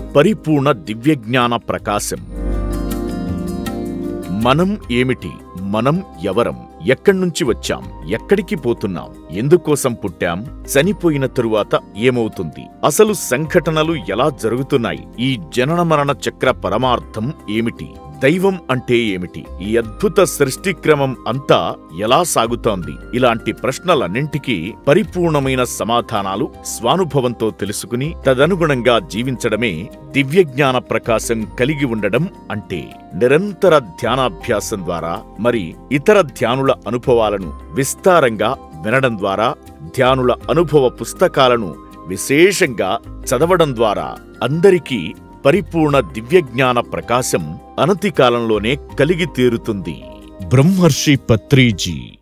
పరిపూర్ణ దివ్యజ్ఞాన ప్రకాశం మనం ఏమిటి మనం ఎవరం ఎక్కడ్నుంచి వచ్చాం ఎక్కడికి పోతున్నాం ఎందుకోసం పుట్టాం చనిపోయిన తరువాత ఏమవుతుంది అసలు సంఘటనలు ఎలా జరుగుతున్నాయి ఈ జనన మరణ చక్ర పరమార్థం ఏమిటి దైవం అంటే ఏమిటి ఈ అద్భుత సృష్టిక్రమం అంతా ఎలా సాగుతోంది ఇలాంటి ప్రశ్నలన్నింటికీ పరిపూర్ణమైన సమాధానాలు స్వానుభవంతో తెలుసుకుని తదనుగుణంగా జీవించడమే దివ్యజ్ఞాన ప్రకాశం కలిగి ఉండడం అంటే నిరంతర ధ్యానాభ్యాసం ద్వారా మరి ఇతర ధ్యానుల అనుభవాలను విస్తారంగా వినడం ద్వారా ధ్యానుల అనుభవ పుస్తకాలను విశేషంగా చదవడం ద్వారా అందరికీ పరిపూర్ణ దివ్యజ్ఞాన ప్రకాశం అనతి కాలంలోనే కలిగి తీరుతుంది బ్రహ్మర్షి పత్రిజీ